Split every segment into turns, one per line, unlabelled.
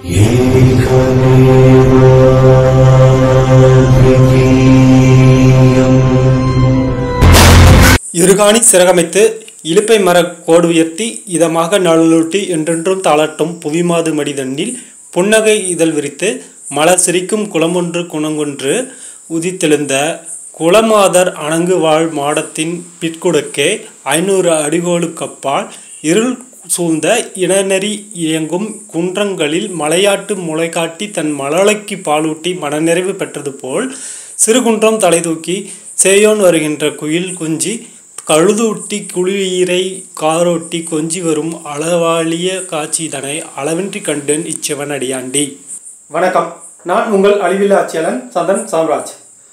இருகாணி சிறகமைத்து இலுப்பை மர கோடு உயர்த்தி இதமாக நழுட்டி என்றென்றும் தாளாட்டும் புவிமாது மடிதண்ணில் புன்னகை இதழ் விரித்து மலர் சிரிக்கும் குளமொன்று குணங்கொன்று உதித்தெழுந்த குளமாதர் அணங்கு வாழ் மாடத்தின் பிற்குடக்கே ஐநூறு அடிகோலுக்கப்பால் இருள் சூழ்ந்த இனநெறி இயங்கும் குன்றங்களில் மலையாட்டு முளைகாட்டி தன் மலலைக்கு பாலூட்டி மனநிறைவு பெற்றது போல் சிறுகுன்றம் தலை தூக்கி சேயோன் வருகின்ற குயில் குஞ்சி கழுதூட்டி குளிரை காரோட்டி கொஞ்சி வரும் அளவாளிய காட்சிதனை அளவின்றி கண்டேன் இச்சிவன் அடியாண்டி வணக்கம் நான் உங்கள் அழிவில்லா ஆட்சியாளன் சந்தன் சாம்ராஜ்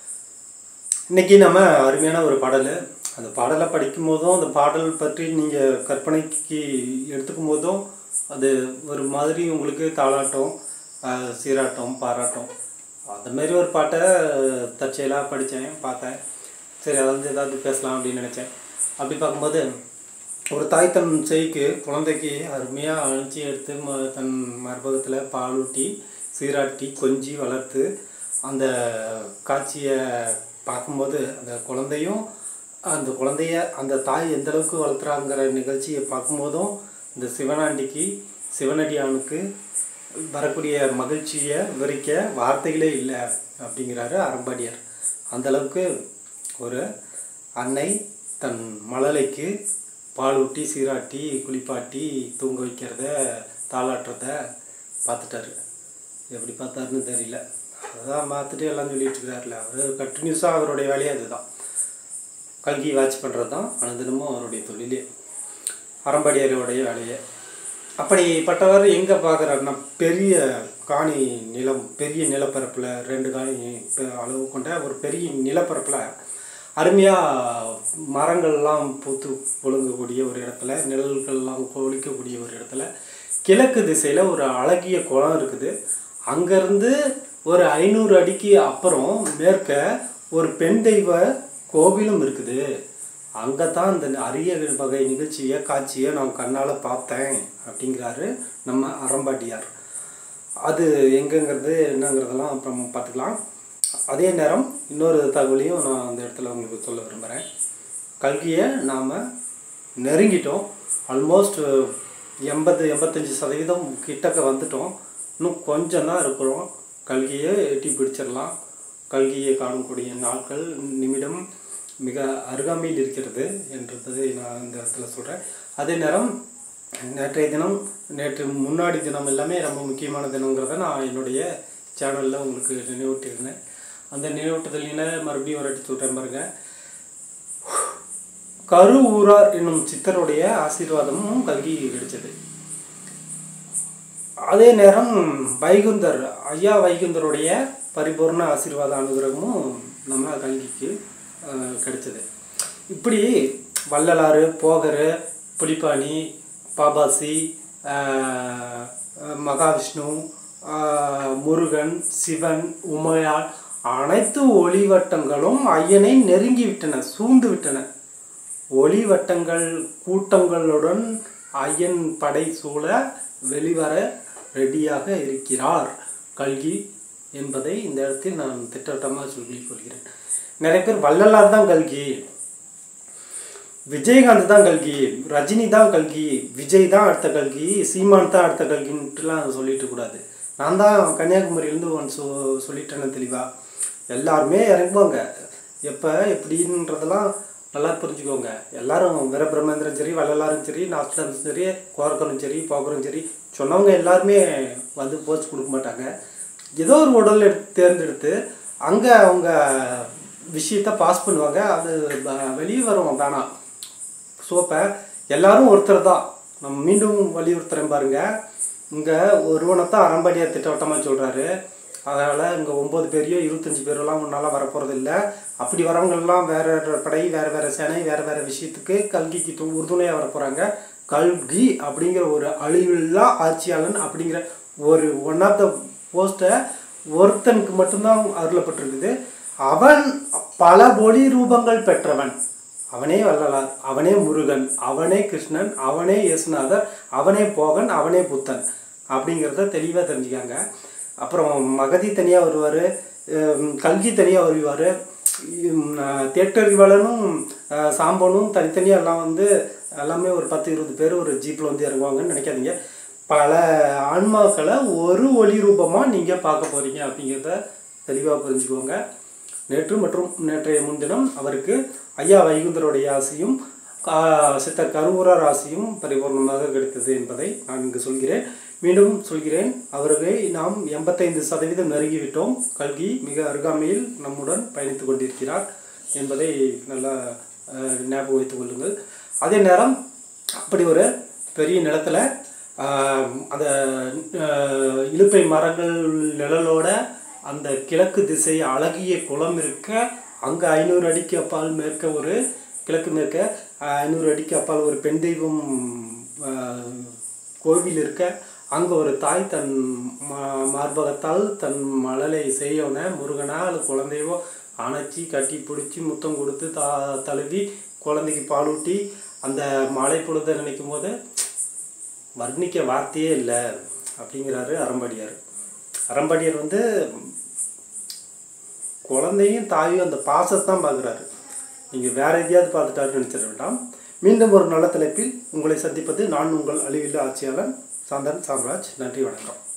இன்னைக்கு நம்ம அருமையான ஒரு பாடல் அந்த பாடலை படிக்கும் போதும் அந்த பாடல் பற்றி நீங்கள் கற்பனைக்கு எடுத்துக்கும் போதும் அது ஒரு மாதிரி உங்களுக்கு தாளாட்டம் ஆஹ், சீராட்டம் பாராட்டம் அந்த மாதிரி ஒரு பாட்டை தற்செயலாக படித்தேன் பார்த்தேன் சரி அதை வந்து ஏதாவது பேசலாம் அப்படின்னு நினச்சேன் அப்படி பார்க்கும்போது ஒரு தாய் தன் செய்க்கு குழந்தைக்கு அருமையாக அழிச்சி எடுத்து ம தன் மருபகத்தில் பாலூட்டி சீராட்டி கொஞ்சி வளர்த்து அந்த காட்சியை பார்க்கும்போது அந்த குழந்தையும் அந்த குழந்தைய அந்த தாய் எந்த அளவுக்கு வளர்த்துறாங்கிற நிகழ்ச்சியை பார்க்கும்போதும் இந்த சிவனாண்டிக்கு சிவனடியானுக்கு வரக்கூடிய மகிழ்ச்சியை விவரிக்க வார்த்தைகளே இல்லை அப்படிங்கிறாரு அறம்பாடியார் அந்த அளவுக்கு ஒரு அன்னை தன் மழலைக்கு பால் ஊட்டி சீராட்டி குளிப்பாட்டி தூங்க வைக்கிறத தாளாட்டுறத பார்த்துட்டாரு எப்படி பார்த்தாருன்னு தெரியல அதான் பார்த்துட்டு எல்லாம் சொல்லிட்டு இருக்கிறாருல அவர் கண்டினியூஸாக அவருடைய வேலையே அதுதான் கல்கி வாட்ச் பண்ணுறது தான் அனுதினமும் அவருடைய தொழிலே அறம்பாடியாருடைய வேலையே அப்படிப்பட்டவர் எங்கே பார்க்குறாருன்னா பெரிய காணி நிலம் பெரிய நிலப்பரப்பில் ரெண்டு காணி பெ- அளவு கொண்ட ஒரு பெரிய நிலப்பரப்பில் அருமையாக மரங்கள்லாம் பூத்து ஒழுங்கக்கூடிய ஒரு இடத்துல நிழல்கள்லாம் கொளிக்கக்கூடிய ஒரு இடத்துல கிழக்கு திசையில் ஒரு அழகிய குளம் இருக்குது அங்கேருந்து ஒரு ஐநூறு அடிக்கு அப்புறம் மேற்க ஒரு பெண் தெய்வ கோவிலும் இருக்குது அங்கே தான் இந்த அரிய வகை நிகழ்ச்சியை காட்சியை நான் கண்ணால் பார்த்தேன் அப்படிங்கிறாரு நம்ம அறம்பாட்டியார் அது எங்கங்கிறது என்னங்கிறதெல்லாம் அப்புறம் பார்த்துக்கலாம் அதே நேரம் இன்னொரு தகவலையும் நான் அந்த இடத்துல உங்களுக்கு சொல்ல விரும்புகிறேன் கல்வியை நாம் நெருங்கிட்டோம் ஆல்மோஸ்ட் எண்பது எண்பத்தஞ்சு சதவீதம் கிட்டக்க வந்துட்டோம் இன்னும் கொஞ்சம் தான் இருக்கிறோம் கல்வியை எட்டி பிடிச்சிடலாம் கல்வியை காணக்கூடிய நாட்கள் நிமிடம் மிக அருகாமையில் இருக்கிறது என்றதை நான் இந்த இடத்துல சொல்கிறேன் அதே நேரம் நேற்றைய தினம் நேற்று முன்னாடி தினம் எல்லாமே ரொம்ப முக்கியமான தினங்கிறத நான் என்னுடைய சேனலில் உங்களுக்கு நினைவூட்டியிருந்தேன் அந்த நினைவூட்டுதலில் மறுபடியும் ஒரு வாட்டி சொல்கிறேன் பாருங்கள் கரு ஊரார் என்னும் சித்தருடைய ஆசீர்வாதமும் கல்கி கிடைச்சது அதே நேரம் வைகுந்தர் ஐயா வைகுந்தருடைய பரிபூர்ண ஆசீர்வாத அனுகிரகமும் நம்ம கல்கிக்கு அஹ், கிடைச்சது இப்படி வள்ளலாறு போகர் புலிப்பாணி பாபாசி அஹ், மகாவிஷ்ணு அஹ், முருகன் சிவன் உமையாள் அனைத்து ஒளிவட்டங்களும் ஐயனை நெருங்கி விட்டன சூழ்ந்து விட்டன ஒளிவட்டங்கள் கூட்டங்களுடன் ஐயன் படை சூழ வெளிவர ரெடியாக இருக்கிறார் கல்கி என்பதை இந்த இடத்தில் நான் திட்டவட்டமாக சொல்லிக் கொள்கிறேன் நிறைய பேர் வள்ளலார் தான் கல்கி விஜயகாந்த் தான் கல்கி ரஜினி தான் கல்கி விஜய் தான் அடுத்த கல்கி சீமான் தான் அடுத்த கல்கின்ட்டுலாம் சொல்லிட்டு கூடாது நான் தான் கன்னியாகுமரியிலேருந்து ஒன் சொ சொல்லிட்டேன்னு தெளிவா எல்லாருமே இறங்குவாங்க எப்போ எப்படின்றதெல்லாம் நல்லா புரிஞ்சுக்கோங்க எல்லாரும் வீர பிரம்மேந்திரன் சரி வள்ளலாரும் சரி நாஸ்டரும் சரி கோரக்கரும் சரி போகரும் சரி சொன்னவங்க எல்லாருமே வந்து போச்சு கொடுக்க மாட்டாங்க ஏதோ ஒரு உடல் எடுத்து தேர்ந்தெடுத்து அங்கே அவங்க விஷயத்த பாஸ் பண்ணுவாங்க அது ப- வெளியே வரும் வேணாம் ஸோ இப்போ எல்லாரும் ஒருத்தர் தான் நம்ம மீண்டும் வலியுறுத்துறேன் பாருங்க இங்கே ஒருவனை தான் அறம்பாடியார் திட்டவட்டமாக சொல்கிறாரு அதனால் இங்கே ஒம்பது பேரையோ இருபத்தஞ்சி பேரெல்லாம் முன்னால் வரப்போகிறது இல்லை அப்படி வரவங்கெல்லாம் வேற வேற படை வேறு வேறு சேனை வேறு வேறு விஷயத்துக்கு கல்கிக்கு து- உறுதுணையாக வர போகிறாங்க கல்கி அப்படிங்கிற ஒரு அழிவில்லா ஆட்சியாளன் அப்படிங்கிற ஒரு ஒன் ஆஃப் த போஸ்ட்டை ஒருத்தனுக்கு மட்டும்தான் அருளப்பட்டிருக்குது அவன் பல ஒளி ரூபங்கள் பெற்றவன் அவனே வள்ளலார் அவனே முருகன் அவனே கிருஷ்ணன் அவனே இயேசுநாதர் அவனே போகன் அவனே புத்தன் அப்படிங்கிறத தெளிவாக தெரிஞ்சுக்காங்க அப்புறம் மகதி தனியாக வருவார் கல்கி தனியாக வருவார் தேட்டறிவாளனும் அஹ், சாம்பனும் தனித்தனியாக எல்லாம் வந்து எல்லாமே ஒரு பத்து இருபது பேர் ஒரு ஜீப்பில் வந்து இறங்குவாங்கன்னு நினைக்காதீங்க பல ஆன்மாக்களை ஒரு ஒளி ரூபமாக நீங்கள் பார்க்க போகிறீங்க அப்படிங்கிறத தெளிவாக புரிஞ்சுக்கோங்க நேற்று மற்றும் நேற்றைய முன்தினம் அவருக்கு ஐயா வைகுந்தருடைய ஆசையும் கா- சித்தர் கருவூரார் ஆசையும் பரிபூர்ணமாக கிடைத்தது என்பதை நான் இங்கு சொல்கிறேன் மீண்டும் சொல்கிறேன் அவர்களை நாம் எண்பத்தைந்து சதவீதம் நெருங்கிவிட்டோம் கல்கி மிக அருகாமையில் நம்முடன் பயணித்துக் கொண்டிருக்கிறார் என்பதை நல்லா அஹ், ஞாபகம் வைத்துக் கொள்ளுங்கள் அதே நேரம் அப்படி ஒரு பெரிய நிலத்துல ஆஹ், அந்த ஆஹ், இலுப்பை மரங்கள் நிழலோட அந்த கிழக்கு திசை அழகிய குளம் இருக்க அங்கே ஐநூறு அடிக்கு அப்பால் மேற்க ஒரு கிழக்கு மேற்க ஆஹ், ஐநூறு அடிக்கு அப்பால் ஒரு பெண் தெய்வம் ஆஹ், கோவில் இருக்க அங்கே ஒரு தாய் தன் மா- மார்பகத்தால் தன் மழலை செய்யோன முருகனா அல்லது குழந்தையோ அணைச்சி கட்டி பிடிச்சி முத்தம் கொடுத்து தா தழுவி குழந்தைக்கு பாலூட்டி அந்த மாலை பொழுதை நினைக்கும் போது வர்ணிக்க வார்த்தையே இல்லை அப்படிங்கிறாரு அறம்படியார் அறம்படியார் வந்து குழந்தையும் தாயும் அந்த பாசத்தான் பார்க்குறாரு நீங்கள் வேற எதையாவது பார்த்துட்டாருன்னு நினச்சிட வேண்டாம் மீண்டும் ஒரு நல்ல தலைப்பில் உங்களை சந்திப்பது நான் உங்கள் அழிவில்லா ஆட்சியாளன் சாந்தன் சாம்ராஜ் நன்றி வணக்கம்